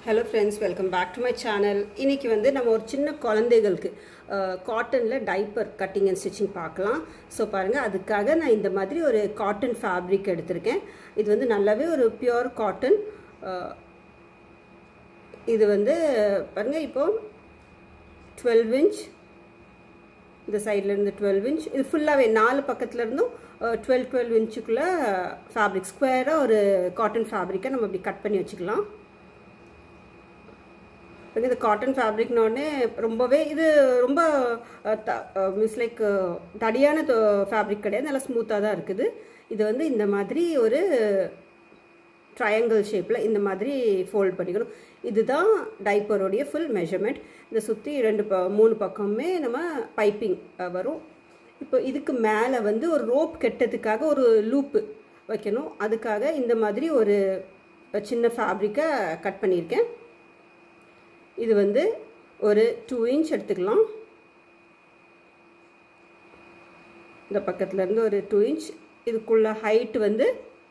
hello friends welcome back to my channel இன்னைக்கு வந்து நம்ம ஒரு சின்ன குழந்தைகளுக்கு காட்டனில் டைப்பர் கட்டிங் அண்ட் ஸ்டிச்சிங் பார்க்கலாம் ஸோ பாருங்கள் அதுக்காக நான் இந்த மாதிரி ஒரு காட்டன் ஃபேப்ரிக் எடுத்திருக்கேன் இது வந்து நல்லாவே ஒரு பியோர் காட்டன் இது வந்து பாருங்கள் இப்போ டுவெல் இன்ச் இந்த சைட்லேருந்து டுவெல் இன்ச் இது ஃபுல்லாகவே நாலு பக்கத்துலேருந்தும் டுவெல் டுவெல் இன்ச்சுக்குள்ளே ஃபேப்ரிக் ஸ்கொயராக ஒரு காட்டன் ஃபேப்ரிக்கை நம்ம இப்படி கட் பண்ணி வச்சுக்கலாம் இந்த காட்டன் ஃபேப்ரிக்னோடனே ரொம்பவே இது ரொம்ப மீன்ஸ் லைக் தடியான ஃபேப்ரிக் கிடையாது நல்லா ஸ்மூத்தாக தான் இருக்குது இது வந்து இந்த மாதிரி ஒரு ட்ரையாங்கிள் ஷேப்பில் இந்த மாதிரி ஃபோல்ட் பண்ணிக்கணும் இதுதான் டைப்பருடைய ஃபுல் மெஷர்மெண்ட் இதை சுற்றி ரெண்டு ப மூணு பக்கமுமே நம்ம பைப்பிங் வரும் இப்போ இதுக்கு மேலே வந்து ஒரு ரோப் கெட்டதுக்காக ஒரு லூப்பு வைக்கணும் அதுக்காக இந்த மாதிரி ஒரு சின்ன ஃபேப்ரிக்கை கட் பண்ணியிருக்கேன் இது வந்து ஒரு டூ இன்ச் எடுத்துக்கலாம் இந்த பக்கத்துலேருந்து ஒரு டூ இன்ச் இதுக்குள்ள ஹைட் வந்து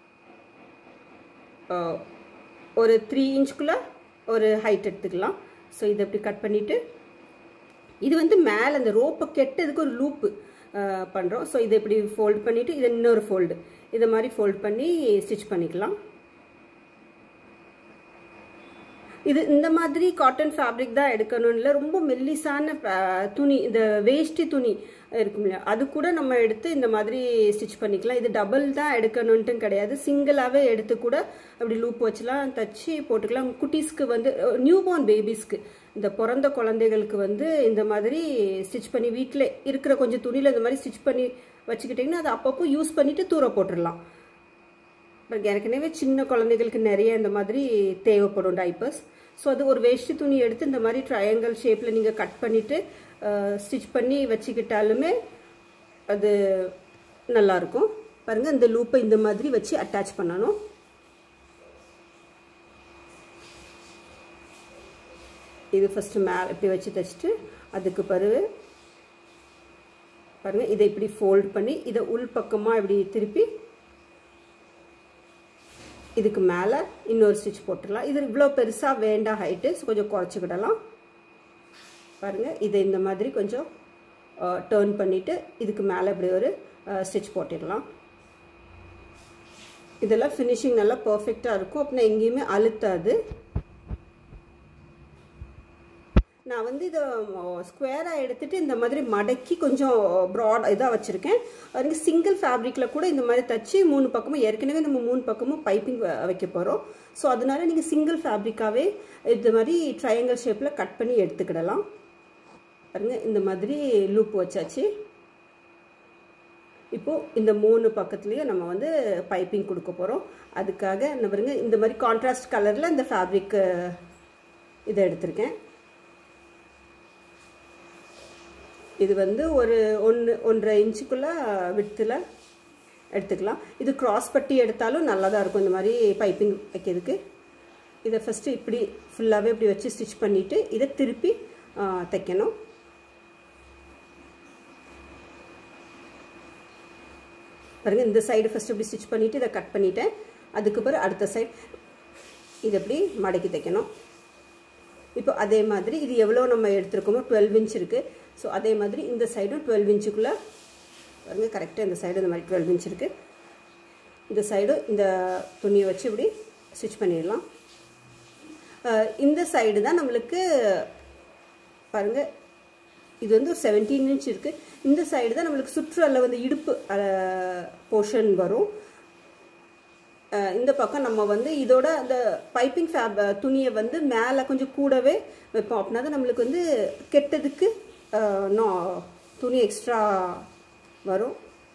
ஒரு த்ரீ இன்ச்சுக்குள்ளே ஒரு ஹைட் எடுத்துக்கலாம் ஸோ இதை இப்படி கட் பண்ணிவிட்டு இது வந்து மேலே அந்த ரோப்பை கெட்டதுக்கு ஒரு லூப்பு பண்ணுறோம் ஸோ இதை இப்படி ஃபோல்ட் பண்ணிவிட்டு இதை இன்னொரு ஃபோல்டு இதை மாதிரி ஃபோல்ட் பண்ணி ஸ்டிச் பண்ணிக்கலாம் இது இந்த மாதிரி காட்டன் ஃபேப்ரிக் தான் எடுக்கணும் இல்லை ரொம்ப மெல்லிசான துணி இந்த வேஷ்டி துணி இருக்கும் இல்லையா அது கூட நம்ம எடுத்து இந்த மாதிரி ஸ்டிச் பண்ணிக்கலாம் இது டபுள் தான் எடுக்கணுன்ட்டு கிடையாது சிங்கிளாகவே எடுத்து கூட அப்படி லூப் வச்சுலாம் தச்சு போட்டுக்கலாம் குட்டீஸ்க்கு வந்து நியூ பார்ன் பேபிஸ்க்கு இந்த பிறந்த குழந்தைகளுக்கு வந்து இந்த மாதிரி ஸ்டிச் பண்ணி வீட்டில் இருக்கிற கொஞ்சம் துணியில் இந்த மாதிரி ஸ்டிச் பண்ணி வச்சுக்கிட்டிங்கன்னா அதை அப்பப்போ யூஸ் பண்ணிவிட்டு தூர போட்டுடலாம் ஏற்கனவே சின்ன குழந்தைகளுக்கு நிறைய இந்த மாதிரி தேவைப்படும் டைப்பர்ஸ் ஸோ அது ஒரு வேஷ்டி துணி எடுத்து இந்த மாதிரி ட்ரையாங்கிள் ஷேப்பில் நீங்கள் கட் பண்ணிவிட்டு ஸ்டிச் பண்ணி வச்சுக்கிட்டாலுமே அது நல்லாயிருக்கும் பாருங்கள் இந்த லூப்பை இந்த மாதிரி வச்சு அட்டாச் பண்ணணும் இது ஃபஸ்ட்டு மே இப்படி வச்சு தைச்சிட்டு அதுக்கு பிறகு பாருங்கள் இதை இப்படி ஃபோல்ட் பண்ணி இதை உள் பக்கமாக இப்படி திருப்பி இதுக்கு மேலே இன்னொரு ஸ்டிச் போட்டுடலாம் இது இவ்வளோ பெருசாக வேண்டாம் ஹைட்டு கொஞ்சம் குறைச்சிக்கிடலாம் பாருங்கள் இதை இந்த மாதிரி கொஞ்சம் டேர்ன் பண்ணிவிட்டு இதுக்கு மேலே இப்படி ஒரு ஸ்டிச் போட்டிடலாம் இதெல்லாம் ஃபினிஷிங் நல்லா பர்ஃபெக்டாக இருக்கும் அப்படின்னா எங்கேயுமே அழுத்தாது நான் வந்து இதை ஸ்கொயராக எடுத்துகிட்டு இந்த மாதிரி மடக்கி கொஞ்சம் ப்ராட் இதாக வச்சுருக்கேன் அதுக்கு சிங்கிள் ஃபேப்ரிக்கில் கூட இந்த மாதிரி தச்சு மூணு பக்கமும் ஏற்கனவே நம்ம மூணு பக்கமும் பைப்பிங் வைக்க போகிறோம் ஸோ அதனால நீங்கள் சிங்கிள் ஃபேப்ரிக்காகவே இந்த மாதிரி ட்ரையாங்கல் ஷேப்பில் கட் பண்ணி எடுத்துக்கிடலாம் பாருங்க இந்த மாதிரி லூப் வச்சாச்சு இப்போது இந்த மூணு பக்கத்துலேயும் நம்ம வந்து பைப்பிங் கொடுக்க போகிறோம் அதுக்காக என்ன பாருங்க இந்த மாதிரி கான்ட்ராஸ்ட் கலரில் இந்த ஃபேப்ரிக் இதை எடுத்திருக்கேன் இது வந்து ஒரு ஒன்று ஒன்றரை இன்ச்சுக்குள்ளே வித்தில் எடுத்துக்கலாம் இது க்ராஸ் பட்டி எடுத்தாலும் நல்லா தான் இருக்கும் இந்த மாதிரி பைப்பிங் வைக்கிறதுக்கு இதை ஃபஸ்ட்டு இப்படி ஃபுல்லாகவே இப்படி வச்சு ஸ்டிச் பண்ணிவிட்டு இதை திருப்பி தைக்கணும் பாருங்கள் இந்த சைடு ஃபஸ்ட்டு இப்படி ஸ்டிச் பண்ணிவிட்டு இதை கட் பண்ணிவிட்டேன் அதுக்கு பிறகு அடுத்த சைடு இதை இப்படி மடக்கி தைக்கணும் இப்போ அதே மாதிரி இது எவ்வளோ நம்ம எடுத்துருக்கோமோ டுவெல் இன்ச் இருக்குது ஸோ அதே மாதிரி இந்த சைடும் டுவெல் இன்ச்சுக்குள்ளே பாருங்க கரெக்டாக இந்த சைடு இந்த மாதிரி டுவெல் இன்ச் இருக்குது இந்த சைடும் இந்த துணியை வச்சு இப்படி ஸ்டிச் பண்ணிடலாம் இந்த சைடு தான் நம்மளுக்கு பாருங்கள் இது வந்து ஒரு செவன்டீன் இன்ச் இருக்குது இந்த சைடு தான் நம்மளுக்கு சுற்றுல வந்து இடுப்பு போர்ஷன் வரும் இந்த பக்கம் நம்ம வந்து இதோட அந்த பைப்பிங் ஃபேப் துணியை வந்து மேலே கொஞ்சம் கூடவே வைப்போம் அப்படின்னா தான் நம்மளுக்கு வந்து கெட்டதுக்கு நோ துணி எக்ஸ்ட்ரா வரும்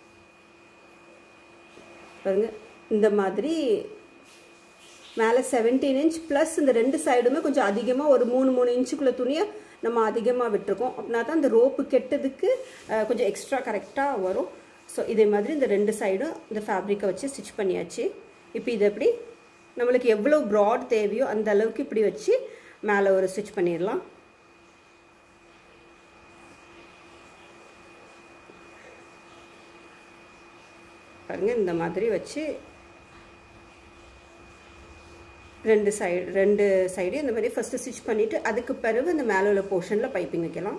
பாருங்க இந்த மாதிரி மேலே செவன்டீன் இன்ச் ப்ளஸ் இந்த ரெண்டு சைடுமே கொஞ்சம் அதிகமாக ஒரு மூணு மூணு இன்ச்சுக்குள்ள துணியை நம்ம அதிகமாக விட்டுருக்கோம் அப்படின்னா தான் இந்த ரோப்பு கெட்டதுக்கு கொஞ்சம் எக்ஸ்ட்ரா கரெக்டாக வரும் ஸோ இதே மாதிரி இந்த ரெண்டு சைடும் இந்த ஃபேப்ரிக்கை வச்சு ஸ்டிச் பண்ணியாச்சு இப்போ இது எப்படி நம்மளுக்கு எவ்வளோ ப்ராட் தேவையோ அந்த அளவுக்கு இப்படி வச்சு மேலே ஒரு ஸ்டிச் பண்ணிடலாம் பாருங்கள் இந்த மாதிரி வச்சு ரெண்டு சைடு ரெண்டு சைடு இந்த மாதிரி ஃபஸ்ட்டு ஸ்டிச் பண்ணிவிட்டு அதுக்கு பிறகு இந்த மேலே உள்ள போர்ஷனில் பைப்பிங் வைக்கலாம்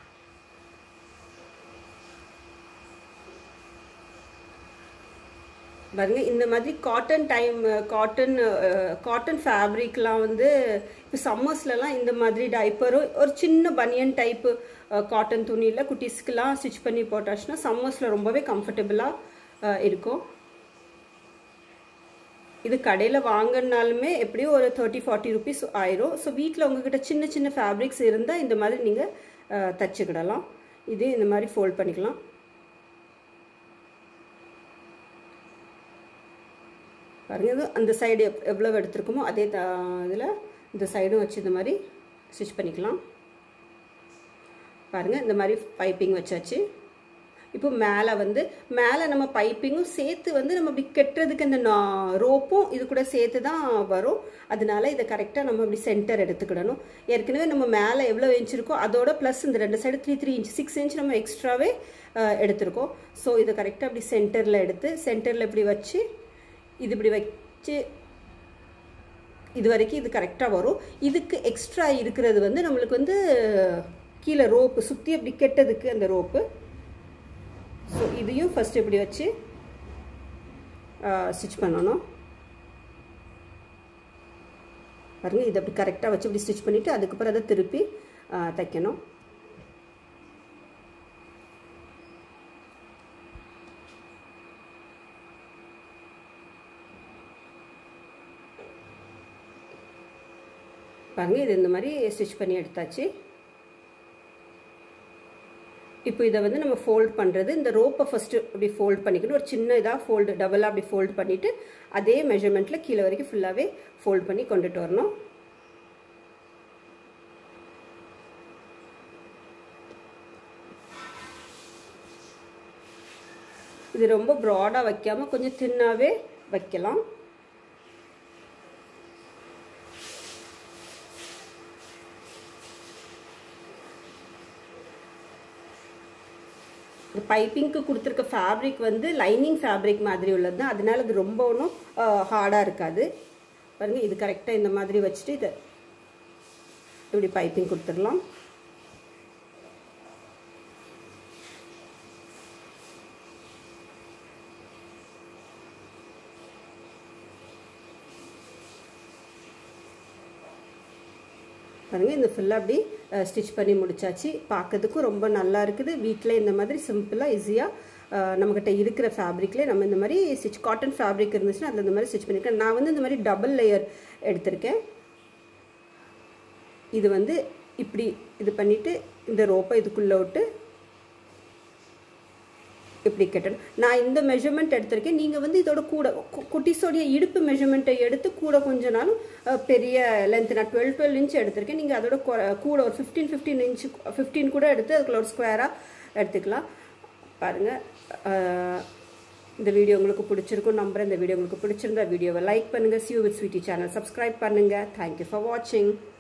பாருங்க இந்த மாதிரி காட்டன் டைம் காட்டன் காட்டன் ஃபேப்ரிக்லாம் வந்து இப்போ சம்மர்ஸ்லலாம் இந்த மாதிரி டைப்பரும் ஒரு சின்ன பனியன் டைப்பு காட்டன் துணியில் குட்டீஸ்க்கெலாம் ஸ்டிச் பண்ணி போட்டாச்சுன்னா சம்மர்ஸில் ரொம்பவே கம்ஃபர்டபுளாக இருக்கும் இது கடையில் வாங்கினாலுமே எப்படியும் ஒரு தேர்ட்டி ஃபார்ட்டி ருபீஸ் ஆயிரும் ஸோ வீட்டில் உங்ககிட்ட சின்ன சின்ன ஃபேப்ரிக்ஸ் இருந்தால் இந்த மாதிரி நீங்கள் தச்சுக்கிடலாம் இது இந்த மாதிரி ஃபோல்ட் பண்ணிக்கலாம் பாருங்க இது அந்த சைடு எப் எவ்வளோ எடுத்துருக்கோமோ அதே த இதில் இந்த சைடும் வச்சு இந்த மாதிரி ஸ்டிச் பண்ணிக்கலாம் பாருங்கள் இந்த மாதிரி பைப்பிங் வச்சாச்சு இப்போ மேலே வந்து மேலே நம்ம பைப்பிங்கும் சேர்த்து வந்து நம்ம இப்படி கெட்டுறதுக்கு இந்த ரோப்பும் இது கூட சேர்த்து தான் வரும் அதனால இதை கரெக்டாக நம்ம இப்படி சென்டர் எடுத்துக்கிடணும் ஏற்கனவே நம்ம மேலே எவ்வளோ இன்ச் இருக்கோ அதோட ப்ளஸ் இந்த ரெண்டு side three three inch six inch நம்ம எக்ஸ்ட்ராவே எடுத்திருக்கோம் ஸோ இதை கரெக்டாக அப்படி சென்டரில் எடுத்து சென்டரில் இப்படி வச்சு இது இப்படி வச்சு இது வரைக்கும் இது கரெக்டாக வரும் இதுக்கு எக்ஸ்ட்ரா இருக்கிறது வந்து நம்மளுக்கு வந்து கீழே ரோப்பு சுற்றி அப்படி கெட்டதுக்கு அந்த ரோப்பு ஸோ இதையும் ஃபஸ்ட் இப்படி வச்சு ஸ்டிச் பண்ணணும் பாருங்கள் இதை அப்படி கரெக்டாக வச்சு இப்படி ஸ்டிச் பண்ணிவிட்டு அதுக்கப்புறம் அதை திருப்பி தைக்கணும் பாருங்கள் இது இந்த மாதிரி ஸ்டிச் பண்ணி எடுத்தாச்சு இப்போ இதை வந்து நம்ம ஃபோல்ட் பண்ணுறது இந்த ரோப்பை ஃபஸ்ட்டு அப்படி ஃபோல்ட் பண்ணிக்கணும் ஒரு சின்ன இதாக ஃபோல்டு டபுளாக அப்படி ஃபோல்ட் பண்ணிவிட்டு அதே மெஷர்மெண்ட்டில் கீழே வரைக்கும் ஃபுல்லாகவே ஃபோல்ட் பண்ணி கொண்டுட்டு வரணும் இது ரொம்ப ப்ராடாக வைக்காமல் கொஞ்சம் தின்னாகவே வைக்கலாம் இந்த பைப்பிங்க்கு கொடுத்துருக்க ஃபேப்ரிக் வந்து லைனிங் ஃபேப்ரிக் மாதிரி உள்ளது தான் அதனால அது ரொம்ப ஒன்றும் ஹார்டாக இருக்காது பாருங்கள் இது கரெக்டாக இந்த மாதிரி வச்சுட்டு இதை இப்படி பைப்பிங் கொடுத்துடலாம் பாருங்கள் இந்த ஃபுல்லாக அப்படி ஸ்டிச் பண்ணி முடிச்சாச்சு பார்க்கறதுக்கும் ரொம்ப நல்லா இருக்குது வீட்டில் இந்த மாதிரி சிம்பிளாக ஈஸியாக நம்மக்கிட்ட இருக்கிற ஃபேப்ரிக்லேயே நம்ம இந்த மாதிரி ஸ்டிச் காட்டன் ஃபேப்ரிக் இருந்துச்சுன்னா அதில் இந்த மாதிரி ஸ்டிச் பண்ணியிருக்கேன் நான் வந்து இந்த மாதிரி டபுள் லேயர் எடுத்திருக்கேன் இது வந்து இப்படி இது பண்ணிவிட்டு இந்த ரோப்பை இதுக்குள்ளே விட்டு இப்படி கட்டணும் நான் இந்த மெஷர்மெண்ட் எடுத்திருக்கேன் நீங்கள் வந்து இதோட கூட குட்டிஸோடைய இடுப்பு மெஷர்மெண்ட்டை எடுத்து கூட கொஞ்ச நாளும் பெரிய லென்த் நான் டுவெல் டுவெல் இன்ச் எடுத்திருக்கேன் நீங்கள் அதோட கூட ஒரு ஃபிஃப்டீன் ஃபிஃப்டீன் இன்ச் ஃபிஃப்டீன் கூட எடுத்து அதுக்குள்ள ஒரு ஸ்கொயராக எடுத்துக்கலாம் பாருங்கள் இந்த வீடியோ உங்களுக்கு பிடிச்சிருக்கும் நம்புறேன் இந்த வீடியோ உங்களுக்கு பிடிச்சிருந்தா வீடியோவை லைக் பண்ணுங்கள் see you with Sweety channel subscribe பண்ணுங்கள் தேங்க்யூ ஃபார் வாட்சிங்